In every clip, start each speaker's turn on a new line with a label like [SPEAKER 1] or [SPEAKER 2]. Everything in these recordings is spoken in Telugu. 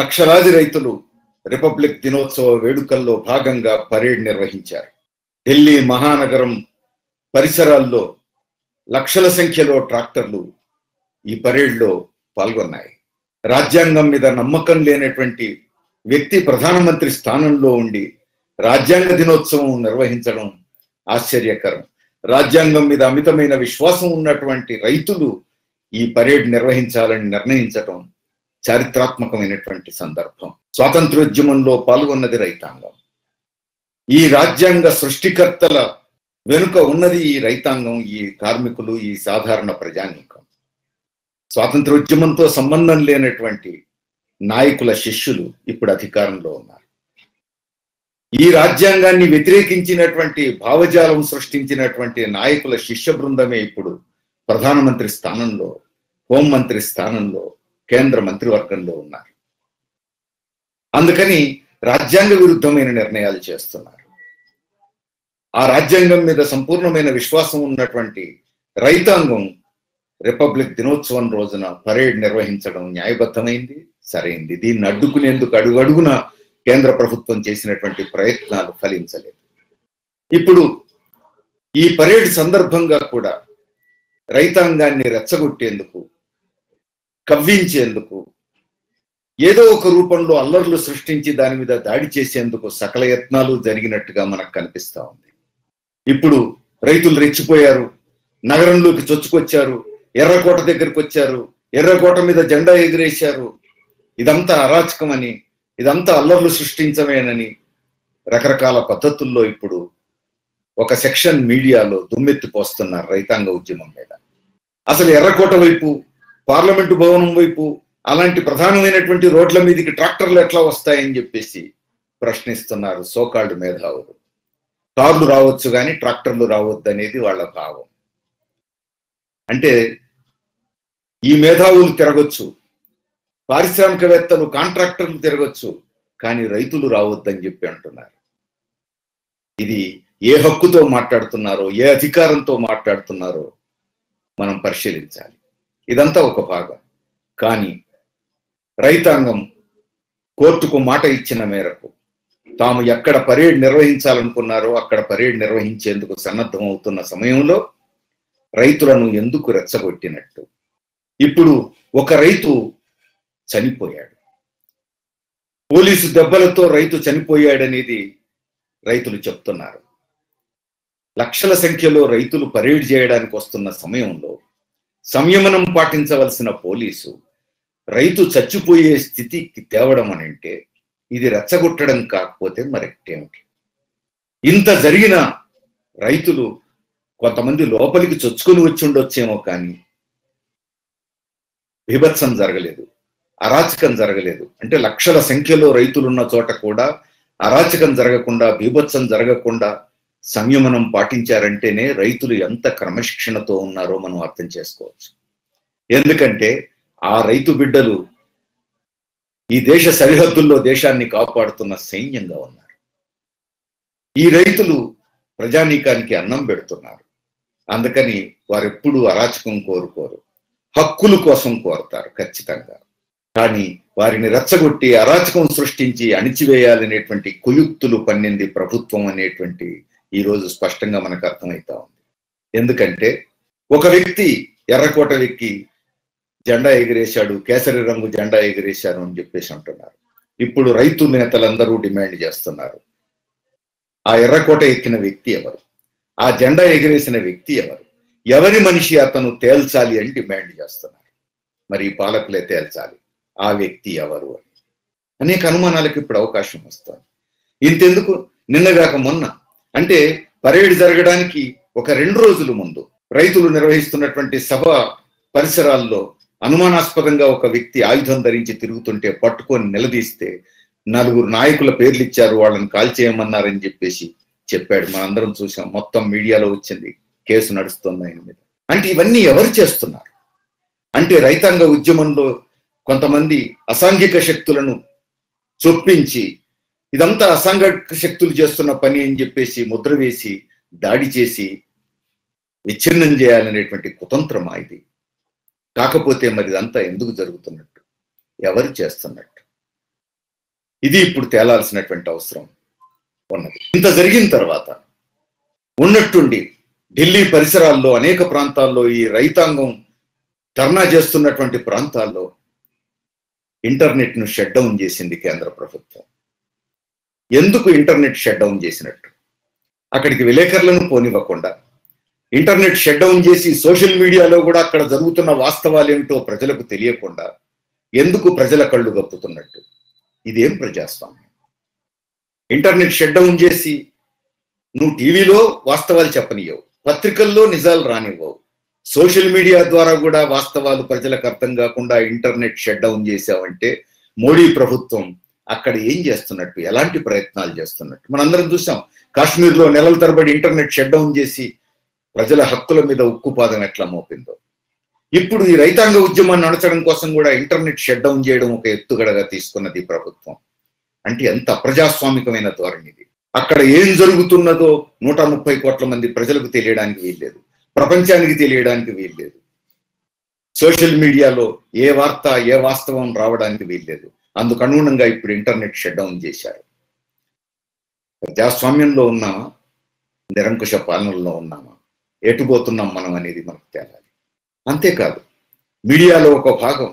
[SPEAKER 1] లక్షలాది రైతులు రిపబ్లిక్ దినోత్సవ వేడుకల్లో భాగంగా పరేడ్ నిర్వహించారు ఢిల్లీ మహానగరం పరిసరాల్లో లక్షల సంఖ్యలో ట్రాక్టర్లు ఈ పరేడ్లో పాల్గొన్నాయి రాజ్యాంగం మీద నమ్మకం లేనటువంటి వ్యక్తి ప్రధానమంత్రి స్థానంలో ఉండి రాజ్యాంగ దినోత్సవం నిర్వహించడం ఆశ్చర్యకరం రాజ్యాంగం మీద అమితమైన విశ్వాసం ఉన్నటువంటి రైతులు ఈ పరేడ్ నిర్వహించాలని నిర్ణయించటం చారిత్రాత్మకమైనటువంటి సందర్భం స్వాతంత్రోద్యమంలో పాల్గొన్నది రైతాంగం ఈ రాజ్యాంగ సృష్టికర్తల వెనుక ఉన్నది ఈ రైతాంగం ఈ కార్మికులు ఈ సాధారణ ప్రజానీకం స్వాతంత్రోద్యమంతో సంబంధం లేనటువంటి నాయకుల శిష్యులు ఇప్పుడు అధికారంలో ఉన్నారు ఈ రాజ్యాంగాన్ని వ్యతిరేకించినటువంటి భావజాలం సృష్టించినటువంటి నాయకుల శిష్య బృందమే ఇప్పుడు ప్రధానమంత్రి స్థానంలో హోంమంత్రి స్థానంలో కేంద్ర మంత్రివర్గంలో ఉన్నారు అందుకని రాజ్యాంగ విరుద్ధమైన నిర్ణయాలు చేస్తున్నారు ఆ రాజ్యాంగం మీద సంపూర్ణమైన విశ్వాసం ఉన్నటువంటి రైతాంగం రిపబ్లిక్ దినోత్సవం రోజున పరేడ్ నిర్వహించడం న్యాయబద్ధమైంది సరైంది దీన్ని అడ్డుకునేందుకు అడుగడుగున కేంద్ర ప్రభుత్వం చేసినటువంటి ప్రయత్నాలు ఫలించలేదు ఇప్పుడు ఈ పరేడ్ సందర్భంగా కూడా రైతాంగాన్ని రెచ్చగొట్టేందుకు కవ్వించేందుకు ఏదో ఒక రూపంలో అల్లర్లు సృష్టించి దాని మీద దాడి చేసేందుకు సకల యత్నాలు జరిగినట్టుగా మనకు కనిపిస్తా ఉంది ఇప్పుడు రైతులు రెచ్చిపోయారు నగరంలోకి చొచ్చుకొచ్చారు ఎర్రకోట దగ్గరికి వచ్చారు ఎర్రకోట మీద జెండా ఎగిరేశారు ఇదంతా అరాచకమని ఇదంతా అల్లర్లు సృష్టించమేనని రకరకాల పద్ధతుల్లో ఇప్పుడు ఒక సెక్షన్ మీడియాలో దుమ్మెత్తి పోస్తున్నారు రైతాంగ ఉద్యమం మీద అసలు ఎర్రకోట వైపు పార్లమెంటు భవనం వైపు అలాంటి ప్రధానమైనటువంటి రోడ్ల మీదకి ట్రాక్టర్లు ఎట్లా వస్తాయని చెప్పేసి ప్రశ్నిస్తున్నారు సోకాళ్ళు మేధావులు కార్లు రావచ్చు కానీ ట్రాక్టర్లు రావద్దు అనేది వాళ్ళ భావం అంటే ఈ మేధావులు తిరగొచ్చు పారిశ్రామికవేత్తలు కాంట్రాక్టర్లు తిరగొచ్చు కానీ రైతులు రావద్దని చెప్పి అంటున్నారు ఇది ఏ హక్కుతో మాట్లాడుతున్నారో ఏ అధికారంతో మాట్లాడుతున్నారో మనం పరిశీలించాలి ఇదంతా ఒక భాగం కానీ రైతాంగం కోర్టుకు మాట ఇచ్చిన మేరకు తాము ఎక్కడ పరేడ్ నిర్వహించాలనుకున్నారో అక్కడ పరేడ్ నిర్వహించేందుకు సన్నద్ధం అవుతున్న సమయంలో రైతులను ఎందుకు రెచ్చగొట్టినట్టు ఇప్పుడు ఒక రైతు చనిపోయాడు పోలీసు దెబ్బలతో రైతు చనిపోయాడనేది రైతులు చెప్తున్నారు లక్షల సంఖ్యలో రైతులు పరేడ్ చేయడానికి వస్తున్న సమయంలో సంయమనం పాటించవలసిన పోలీసు రైతు చచ్చిపోయే స్థితికి తేవడం అని అంటే ఇది రెచ్చగొట్టడం కాకపోతే మరెట్టేమిటి ఇంత జరిగిన రైతులు కొంతమంది లోపలికి చొచ్చుకొని వచ్చి ఉండొచ్చేమో కానీ బీభత్సం జరగలేదు అరాచకం జరగలేదు అంటే లక్షల సంఖ్యలో రైతులున్న చోట కూడా అరాచకం జరగకుండా బీభత్సం జరగకుండా సంయమనం పాటించారంటేనే రైతులు ఎంత క్రమశిక్షణతో ఉన్నారో మనం అర్థం చేసుకోవచ్చు ఎందుకంటే ఆ రైతు బిడ్డలు ఈ దేశ సరిహద్దుల్లో దేశాన్ని కాపాడుతున్న సైన్యంగా ఉన్నారు ఈ రైతులు ప్రజానీకానికి అన్నం పెడుతున్నారు అందుకని వారెప్పుడు అరాచకం కోరుకోరు హక్కుల కోసం కోరుతారు ఖచ్చితంగా కానీ వారిని రెచ్చగొట్టి అరాచకం సృష్టించి అణిచివేయాలనేటువంటి కుయుక్తులు పన్నింది ప్రభుత్వం అనేటువంటి ఈ రోజు స్పష్టంగా మనకు అర్థమవుతా ఉంది ఎందుకంటే ఒక వ్యక్తి ఎర్రకోట వ్యక్తి జెండా ఎగిరేశాడు కేసరి రంగు జెండా ఎగిరేశారు అని చెప్పేసి అంటున్నారు ఇప్పుడు రైతు నేతలందరూ డిమాండ్ చేస్తున్నారు ఆ ఎర్రకోట ఎక్కిన వ్యక్తి ఎవరు ఆ జెండా ఎగిరేసిన వ్యక్తి ఎవరు ఎవరి మనిషి అతను తేల్చాలి అని డిమాండ్ చేస్తున్నారు మరి ఈ పాలకులే తేల్చాలి ఆ వ్యక్తి ఎవరు అని అనేక అనుమానాలకు ఇప్పుడు అవకాశం వస్తుంది ఇంతెందుకు నిన్నగాక మొన్న అంటే పరేడ్ జరగడానికి ఒక రెండు రోజుల ముందు రైతులు నిర్వహిస్తున్నటువంటి సభ పరిసరాల్లో అనుమానాస్పదంగా ఒక వ్యక్తి ఆయుధం ధరించి తిరుగుతుంటే పట్టుకొని నిలదీస్తే నలుగురు నాయకుల పేర్లు ఇచ్చారు వాళ్ళని కాల్చేయమన్నారని చెప్పేసి చెప్పాడు మనందరం చూసాం మొత్తం మీడియాలో వచ్చింది కేసు నడుస్తుంది ఆయన మీద అంటే ఇవన్నీ ఎవరు చేస్తున్నారు అంటే రైతాంగ ఉద్యమంలో కొంతమంది అసాంఘిక శక్తులను చొప్పించి ఇదంతా అసాంఘిక శక్తులు చేస్తున్న పని అని చెప్పేసి ముద్ర వేసి దాడి చేసి విచ్ఛిన్నం చేయాలనేటువంటి కుతంత్రమా ఇది కాకపోతే మరి ఇదంతా ఎందుకు జరుగుతున్నట్టు ఎవరు చేస్తున్నట్టు ఇది ఇప్పుడు తేలాల్సినటువంటి అవసరం ఉన్నది ఇంత జరిగిన తర్వాత ఉన్నట్టుండి ఢిల్లీ పరిసరాల్లో అనేక ప్రాంతాల్లో ఈ రైతాంగం ధర్నా చేస్తున్నటువంటి ప్రాంతాల్లో ఇంటర్నెట్ ను షట్ డౌన్ చేసింది కేంద్ర ప్రభుత్వం ఎందుకు ఇంటర్నెట్ షట్ డౌన్ చేసినట్టు అక్కడికి విలేకరులను పోనివ్వకుండా ఇంటర్నెట్ షట్ డౌన్ చేసి సోషల్ మీడియాలో కూడా అక్కడ జరుగుతున్న వాస్తవాలు ఏమిటో ప్రజలకు తెలియకుండా ఎందుకు ప్రజల కళ్ళు గప్పుతున్నట్టు ఇదేం ప్రజాస్వామ్యం ఇంటర్నెట్ షట్ డౌన్ చేసి నువ్వు టీవీలో వాస్తవాలు చెప్పనియవు పత్రికల్లో నిజాలు రానివ్వవు సోషల్ మీడియా ద్వారా కూడా వాస్తవాలు ప్రజలకు అర్థం కాకుండా ఇంటర్నెట్ షట్ డౌన్ చేసావంటే మోడీ ప్రభుత్వం అక్కడ ఏం చేస్తున్నట్టు ఎలాంటి ప్రయత్నాలు చేస్తున్నట్టు మనందరం చూసాం కాశ్మీర్లో నెలల తరబడి ఇంటర్నెట్ షట్ డౌన్ చేసి ప్రజల హక్కుల మీద ఉక్కుపాదం ఎట్లా మోపిందో ఇప్పుడు ఈ రైతాంగ ఉద్యమాన్ని నడచడం కోసం కూడా ఇంటర్నెట్ షట్ డౌన్ చేయడం ఒక ఎత్తుగడగా తీసుకున్నది ప్రభుత్వం అంటే ఎంత అప్రజాస్వామికమైన ధోరణి ఇది అక్కడ ఏం జరుగుతున్నదో నూట ముప్పై కోట్ల మంది ప్రజలకు తెలియడానికి వీల్లేదు ప్రపంచానికి తెలియడానికి వీల్లేదు సోషల్ మీడియాలో ఏ వార్త ఏ వాస్తవం రావడానికి వీల్లేదు అందుకు అనుగుణంగా ఇప్పుడు ఇంటర్నెట్ షట్ డౌన్ చేశారు ప్రజాస్వామ్యంలో ఉన్నామా నిరంకుశ పాలనలో ఉన్నామా ఎటుపోతున్నాం మనం అనేది మనకు తేలాలి అంతేకాదు మీడియాలో ఒక భాగం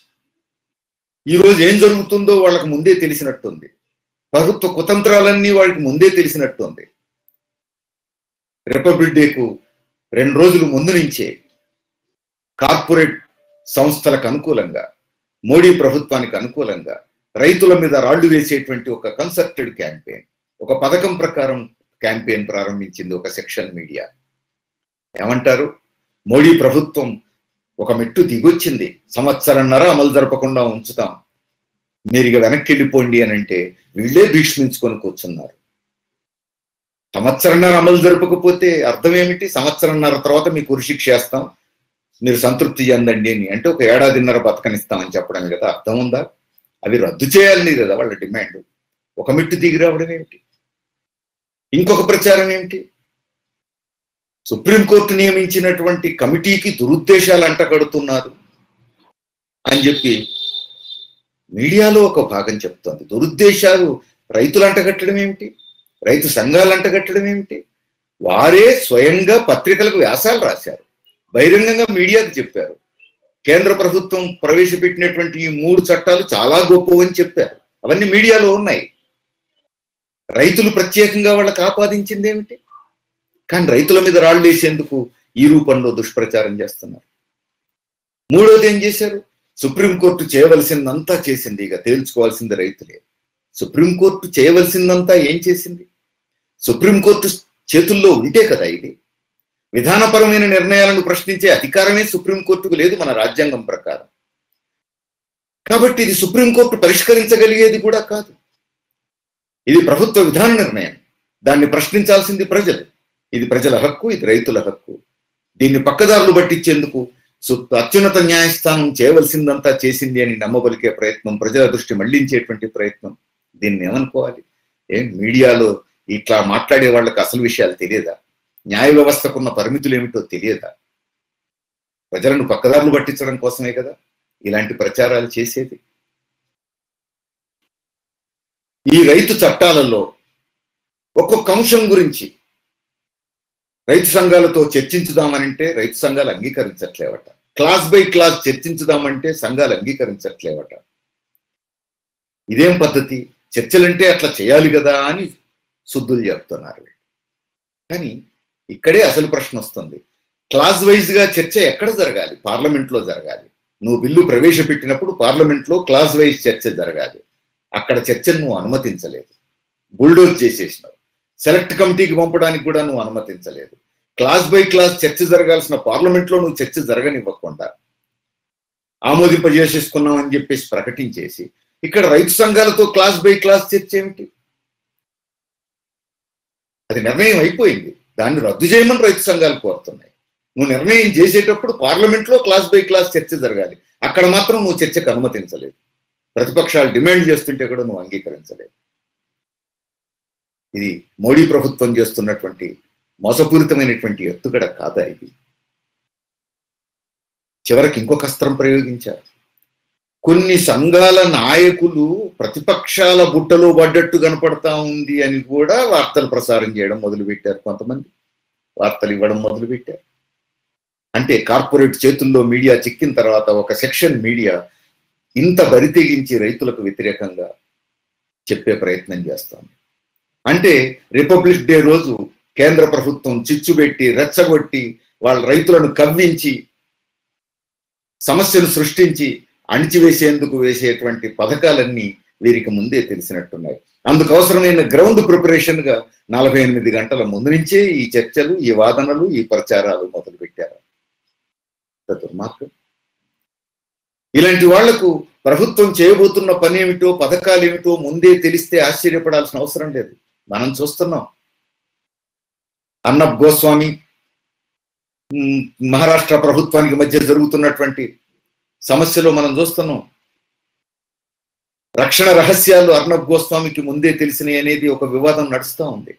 [SPEAKER 1] ఈరోజు ఏం జరుగుతుందో వాళ్ళకి ముందే తెలిసినట్టుంది ప్రభుత్వ కుతంత్రాలన్నీ వాళ్ళకి ముందే తెలిసినట్టుంది రిపబ్లిక్ డేకు రెండు రోజుల ముందు నుంచే కార్పొరేట్ సంస్థలకు అనుకూలంగా మోడీ ప్రభుత్వానికి అనుకూలంగా రైతుల మీద రాళ్లు వేసేటువంటి ఒక కన్సర్టెడ్ క్యాంపెయిన్ ఒక పథకం ప్రకారం క్యాంపెయిన్ ప్రారంభించింది ఒక సెక్షన్ మీడియా ఏమంటారు మోడీ ప్రభుత్వం ఒక మెట్టు దిగొచ్చింది సంవత్సరంన్నర అమలు జరపకుండా ఉంచుతాం మీరు ఇక వెనక్కి వెళ్ళిపోండి అని అంటే వీళ్ళే భీష్మించుకొని కూర్చున్నారు సంవత్సరంన్నర అమలు జరపకపోతే అర్థం ఏమిటి సంవత్సరంన్నర తర్వాత మీకు ఉరిశిక్ష చేస్తాం మీరు సంతృప్తి చెందండి అని అంటే ఒక ఏడాదిన్నర బతకనిస్తామని చెప్పడం కదా అర్థం ఉందా అవి రద్దు చేయాలని కదా వాళ్ళ డిమాండ్ ఒక మెట్టు దిగి రావడం ఏమిటి ఇంకొక ప్రచారం ఏమిటి సుప్రీంకోర్టు నియమించినటువంటి కమిటీకి దురుద్దేశాలు అంటగడుతున్నారు అని చెప్పి మీడియాలో ఒక భాగం చెప్తోంది దురుద్దేశాలు రైతులు అంటగట్టడం ఏమిటి రైతు సంఘాలు అంటగట్టడం ఏమిటి వారే స్వయంగా పత్రికలకు వ్యాసాలు రాశారు బహిరంగంగా మీడియాకు చెప్పారు కేంద్ర ప్రభుత్వం ప్రవేశపెట్టినటువంటి ఈ మూడు చట్టాలు చాలా గొప్పవని చెప్పారు అవన్నీ మీడియాలో ఉన్నాయి రైతులు ప్రత్యేకంగా వాళ్ళకి ఆపాదించింది ఏమిటి కానీ రైతుల మీద రాళ్ళు వేసేందుకు ఈ రూపంలో దుష్ప్రచారం చేస్తున్నారు మూడోది ఏం చేశారు సుప్రీంకోర్టు చేయవలసిందంతా చేసింది ఇక తేల్చుకోవాల్సింది రైతులే సుప్రీంకోర్టు చేయవలసిందంతా ఏం చేసింది సుప్రీంకోర్టు చేతుల్లో ఉంటే కదా ఇది విధానపరమైన నిర్ణయాలను ప్రశ్నించే అధికారమే సుప్రీంకోర్టుకు లేదు మన రాజ్యాంగం ప్రకారం కాబట్టి ఇది సుప్రీంకోర్టు పరిష్కరించగలిగేది కూడా కాదు ఇది ప్రభుత్వ విధాన నిర్ణయం దాన్ని ప్రశ్నించాల్సింది ప్రజలు ఇది ప్రజల హక్కు ఇది రైతుల హక్కు దీన్ని పక్కదారులు పట్టించేందుకు అత్యున్నత న్యాయస్థానం చేయవలసిందంతా చేసింది అని నమ్మబలికే ప్రయత్నం ప్రజల దృష్టి మళ్లించేటువంటి ప్రయత్నం దీన్ని ఏమనుకోవాలి ఏం మీడియాలో ఇట్లా మాట్లాడే వాళ్ళకి అసలు విషయాలు తెలియదా న్యాయ వ్యవస్థకున్న పరిమితులు ఏమిటో తెలియదా ప్రజలను పక్కదారులు పట్టించడం కోసమే కదా ఇలాంటి ప్రచారాలు చేసేది ఈ రైతు చట్టాలలో ఒక్కొక్క అంశం గురించి రైతు సంఘాలతో చర్చించుదామనంటే రైతు సంఘాలు అంగీకరించట్లేవట క్లాస్ బై క్లాస్ చర్చించుదామంటే సంఘాలు అంగీకరించట్లేవట ఇదేం పద్ధతి చర్చలంటే అట్లా చేయాలి కదా అని శుద్ధులు చెప్తున్నారు కానీ ఇక్కడే అసలు ప్రశ్న వస్తుంది క్లాస్ వైజ్ గా చర్చ ఎక్కడ జరగాలి పార్లమెంట్ లో జరగాలి నువ్వు బిల్లు ప్రవేశపెట్టినప్పుడు పార్లమెంట్ లో క్లాస్ వైజ్ చర్చ జరగాలి అక్కడ చర్చను నువ్వు అనుమతించలేదు బుల్డోజ్ చేసేసినావు సెలెక్ట్ కమిటీకి పంపడానికి కూడా నువ్వు అనుమతించలేదు క్లాస్ బై క్లాస్ చర్చ జరగాల్సిన పార్లమెంట్ లో నువ్వు చర్చ జరగనివ్వకుండా ఆమోదింపజేసేసుకున్నావు అని చెప్పేసి ప్రకటించేసి ఇక్కడ రైతు సంఘాలతో క్లాస్ బై క్లాస్ చర్చ ఏమిటి అది నిర్ణయం అయిపోయింది దాన్ని రద్దు చేయమని రైతు సంఘాలు కోరుతున్నాయి నువ్వు నిర్ణయం చేసేటప్పుడు పార్లమెంట్ లో క్లాస్ బై క్లాస్ చర్చ జరగాలి అక్కడ మాత్రం నువ్వు చర్చకు అనుమతించలేదు ప్రతిపక్షాలు డిమాండ్ చేస్తుంటే కూడా నువ్వు అంగీకరించలేదు ఇది మోడీ ప్రభుత్వం చేస్తున్నటువంటి మోసపూరితమైనటువంటి ఎత్తుగడ కాదా ఇది చివరికి ఇంకొక అస్త్రం ప్రయోగించారు కొన్ని సంఘాల నాయకులు ప్రతిపక్షాల బుట్టలో పడ్డట్టు కనపడతా ఉంది అని కూడా వార్తలు ప్రసారం చేయడం మొదలుపెట్టారు కొంతమంది వార్తలు ఇవ్వడం మొదలుపెట్టారు అంటే కార్పొరేట్ చేతుల్లో మీడియా చిక్కిన తర్వాత ఒక సెక్షన్ మీడియా ఇంత బరితెగించి రైతులకు వ్యతిరేకంగా చెప్పే ప్రయత్నం చేస్తాం అంటే రిపబ్లిక్ డే రోజు కేంద్ర ప్రభుత్వం చిచ్చుబెట్టి రెచ్చగొట్టి వాళ్ళ రైతులను కవ్వించి సమస్యలు సృష్టించి అణిచివేసేందుకు వేసేటువంటి పథకాలన్నీ వీరికి ముందే తెలిసినట్టున్నాయి అందుకు అవసరమైన గ్రౌండ్ ప్రిపరేషన్ గా నలభై ఎనిమిది గంటల ముందు నుంచే ఈ చర్చలు ఈ వాదనలు ఈ ప్రచారాలు మొదలు పెట్టారు దుర్మార్గం ఇలాంటి వాళ్లకు ప్రభుత్వం చేయబోతున్న పని ఏమిటో పథకాలు ఏమిటో ముందే తెలిస్తే ఆశ్చర్యపడాల్సిన అవసరం లేదు మనం చూస్తున్నాం అన్నబ్ గోస్వామి మహారాష్ట్ర ప్రభుత్వానికి మధ్య జరుగుతున్నటువంటి సమస్యలో మనం చూస్తున్నాం రక్షణ రహస్యాలు అర్ణబ్ గోస్వామికి ముందే తెలిసినాయి అనేది ఒక వివాదం నడుస్తూ ఉంది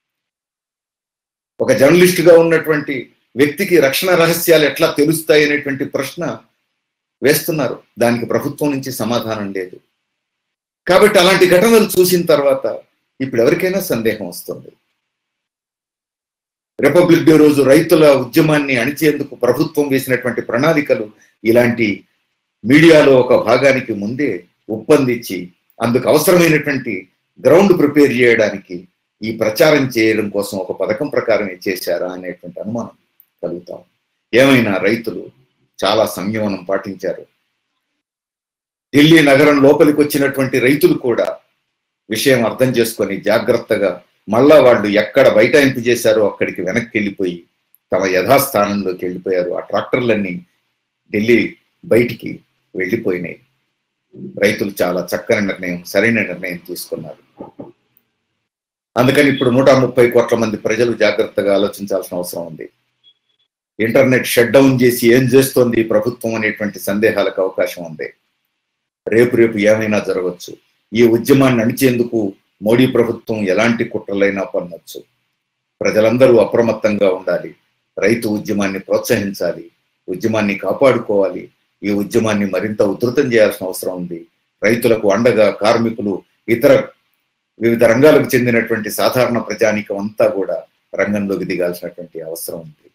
[SPEAKER 1] ఒక జర్నలిస్ట్ గా ఉన్నటువంటి వ్యక్తికి రక్షణ రహస్యాలు ఎట్లా తెలుస్తాయి అనేటువంటి ప్రశ్న వేస్తున్నారు దానికి ప్రభుత్వం నుంచి సమాధానం లేదు కాబట్టి అలాంటి ఘటనలు చూసిన తర్వాత ఇప్పుడు ఎవరికైనా సందేహం వస్తుంది రిపబ్లిక్ డే రోజు రైతుల ఉద్యమాన్ని అణిచేందుకు ప్రభుత్వం వేసినటువంటి ప్రణాళికలు ఇలాంటి మీడియాలో ఒక భాగానికి ముందే ఒప్పందించి అందుకు అవసరమైనటువంటి గ్రౌండ్ ప్రిపేర్ చేయడానికి ఈ ప్రచారం చేయడం కోసం ఒక పథకం ప్రకారమే చేశారా అనేటువంటి అనుమానం కలుగుతాం ఏమైనా రైతులు చాలా సంయమనం పాటించారు ఢిల్లీ నగరం లోపలికి వచ్చినటువంటి రైతులు కూడా విషయం అర్థం చేసుకొని జాగ్రత్తగా మళ్ళా వాళ్ళు ఎక్కడ బైటాయింపు చేశారో అక్కడికి వెనక్కి వెళ్ళిపోయి తమ యథాస్థానంలోకి వెళ్ళిపోయారు ఆ ట్రాక్టర్లన్నీ ఢిల్లీ బయటికి వెళ్ళిపోయినాయి రైతులు చాలా చక్కని నిర్ణయం సరైన నిర్ణయం తీసుకున్నారు అందుకని ఇప్పుడు నూట ముప్పై కోట్ల మంది ప్రజలు జాగ్రత్తగా ఆలోచించాల్సిన అవసరం ఉంది ఇంటర్నెట్ షట్ డౌన్ చేసి ఏం చేస్తోంది ప్రభుత్వం అనేటువంటి సందేహాలకు అవకాశం ఉంది రేపు రేపు ఏమైనా జరగవచ్చు ఈ ఉద్యమాన్ని అణిచేందుకు మోడీ ప్రభుత్వం ఎలాంటి కుట్రలైనా పన్నొచ్చు ప్రజలందరూ అప్రమత్తంగా ఉండాలి రైతు ఉద్యమాన్ని ప్రోత్సహించాలి ఉద్యమాన్ని కాపాడుకోవాలి ఈ ఉద్యమాన్ని మరింత ఉధృతం చేయాల్సిన అవసరం ఉంది రైతులకు అండగా కార్మికులు ఇతర వివిధ రంగాలకు చెందినటువంటి సాధారణ ప్రజానికం అంతా కూడా రంగంలోకి దిగాల్సినటువంటి అవసరం ఉంది